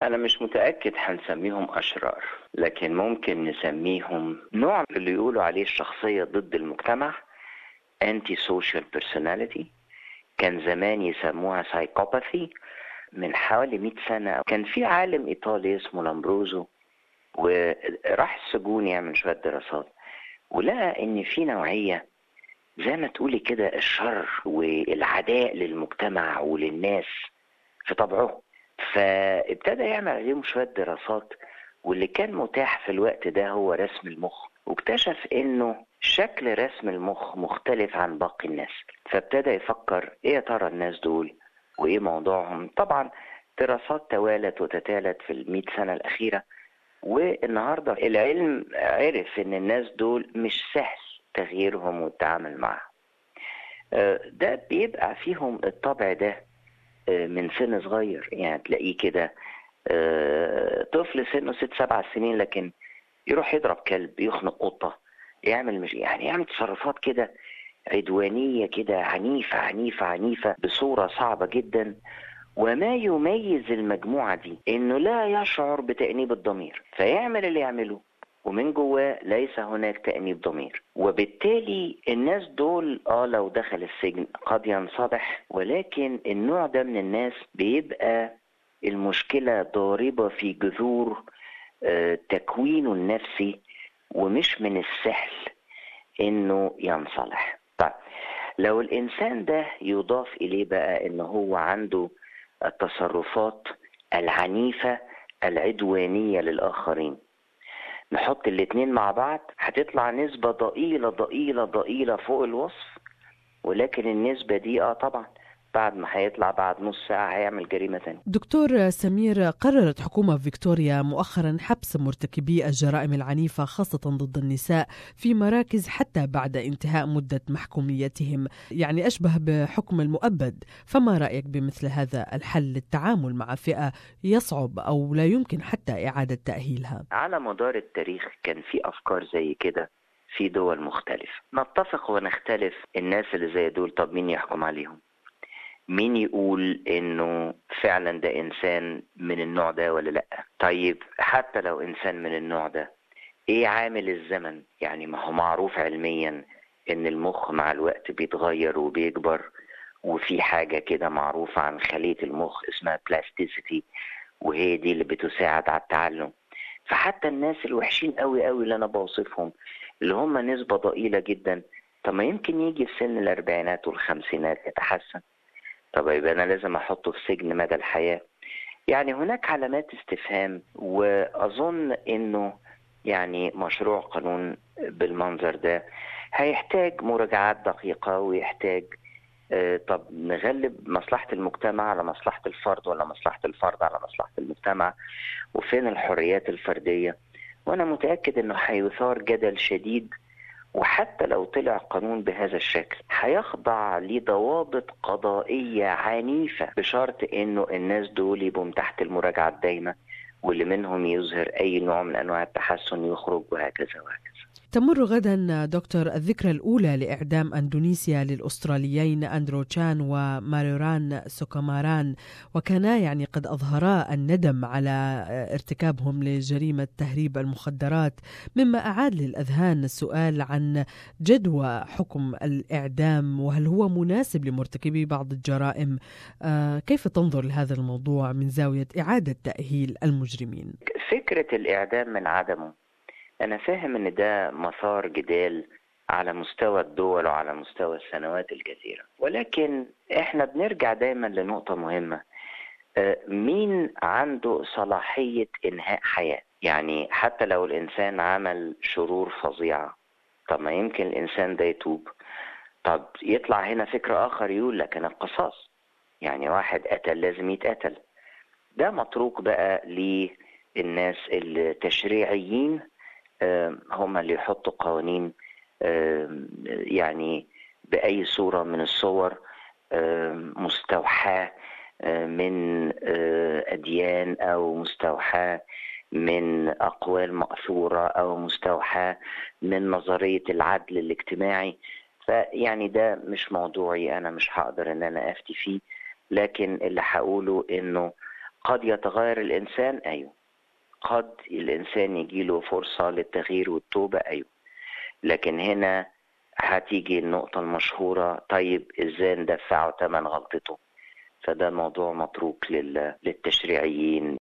أنا مش متأكد هنسميهم أشرار لكن ممكن نسميهم نوع اللي يقولوا عليه الشخصية ضد المجتمع anti social personality كان زمان يسموها سايكوباثي من حوالي 100 سنة كان في عالم إيطالي اسمه لامبروزو وراح السجون يعمل شوية دراسات ولقى إن في نوعية زي ما تقولي كده الشر والعداء للمجتمع وللناس في طبعه فابتدى يعمل عليهم شوية دراسات واللي كان متاح في الوقت ده هو رسم المخ واكتشف انه شكل رسم المخ مختلف عن باقي الناس فابتدى يفكر ايه يا ترى الناس دول وايه موضوعهم طبعا دراسات توالت وتتالت في المئة سنة الأخيرة والنهاردة العلم عرف ان الناس دول مش سهل تغييرهم والتعامل معهم ده بيبقى فيهم الطبع ده من سن صغير يعني تلاقيه كده طفل سنه ست سبع سنين لكن يروح يضرب كلب يخنق قطة يعمل مش يعني يعمل تصرفات كده عدوانية كده عنيفة عنيفة عنيفة بصورة صعبة جدا وما يميز المجموعة دي انه لا يشعر بتأنيب الضمير فيعمل اللي يعمله ومن جواه ليس هناك تأنيب ضمير وبالتالي الناس دول اه لو دخل السجن قد ينصبح ولكن النوع ده من الناس بيبقى المشكلة ضاربة في جذور آه تكوينه النفسي ومش من السهل انه ينصلح طيب لو الانسان ده يضاف اليه بقى ان هو عنده التصرفات العنيفة العدوانية للآخرين نحط الاتنين مع بعض هتطلع نسبة ضئيلة ضئيلة ضئيلة فوق الوصف ولكن النسبة دي اه طبعا بعد ما هيطلع بعد نص ساعة هيعمل جريمة تانية دكتور سمير قررت حكومة فيكتوريا مؤخرا حبس مرتكبي الجرائم العنيفة خاصة ضد النساء في مراكز حتى بعد انتهاء مدة محكوميتهم يعني أشبه بحكم المؤبد فما رأيك بمثل هذا الحل للتعامل مع فئة يصعب أو لا يمكن حتى إعادة تأهيلها على مدار التاريخ كان في أفكار زي كده في دول مختلفة نتفق ونختلف الناس اللي زي دول طب مين يحكم عليهم مين يقول انه فعلا ده انسان من النوع ده ولا لا طيب حتى لو انسان من النوع ده ايه عامل الزمن يعني ما هو معروف علميا ان المخ مع الوقت بيتغير وبيكبر وفي حاجه كده معروفه عن خليه المخ اسمها بلاستيسيتي وهي دي اللي بتساعد على التعلم فحتى الناس الوحشين قوي قوي اللي انا بوصفهم اللي هم نسبه ضئيله جدا طب ما يمكن يجي في سن الاربعينات والخمسينات يتحسن طب يبقى انا لازم احطه في سجن مدى الحياه يعني هناك علامات استفهام واظن انه يعني مشروع قانون بالمنظر ده هيحتاج مراجعات دقيقه ويحتاج آه طب نغلب مصلحه المجتمع على مصلحه الفرد ولا مصلحه الفرد على مصلحه المجتمع وفين الحريات الفرديه وانا متاكد انه هيثار جدل شديد وحتى لو طلع قانون بهذا الشكل هيخضع لضوابط قضائية عنيفة بشرط انه الناس دول يبقوا تحت المراجعة الدايمة واللي منهم يظهر اي نوع من انواع التحسن يخرج وهكذا وهكذا تمر غدا دكتور الذكرى الأولى لإعدام أندونيسيا للأستراليين أندرو تشان وماريوران سوكاماران وكانا يعني قد أظهرا الندم على ارتكابهم لجريمة تهريب المخدرات مما أعاد للأذهان السؤال عن جدوى حكم الإعدام وهل هو مناسب لمرتكبي بعض الجرائم كيف تنظر لهذا الموضوع من زاوية إعادة تأهيل المجرمين فكرة الإعدام من عدمه أنا فاهم إن ده مسار جدال على مستوى الدول وعلى مستوى السنوات الكثيرة ولكن إحنا بنرجع دايما لنقطة مهمة مين عنده صلاحية إنهاء حياة يعني حتى لو الإنسان عمل شرور فظيعة طب ما يمكن الإنسان ده يتوب طب يطلع هنا فكر آخر يقول لك أنا القصاص يعني واحد قتل لازم يتقتل ده متروك بقى للناس التشريعيين هم اللي يحطوا قوانين يعني بأي صورة من الصور مستوحاة من أديان أو مستوحاة من أقوال مأثورة أو مستوحاة من نظرية العدل الاجتماعي فيعني ده مش موضوعي أنا مش هقدر إن أنا أفتي فيه لكن اللي هقوله إنه قد يتغير الإنسان أيوه قد الإنسان يجيله فرصة للتغيير والتوبة أيوه لكن هنا هتيجي النقطة المشهورة طيب إزاي ندفعه ثمن غلطته فده موضوع متروك للتشريعيين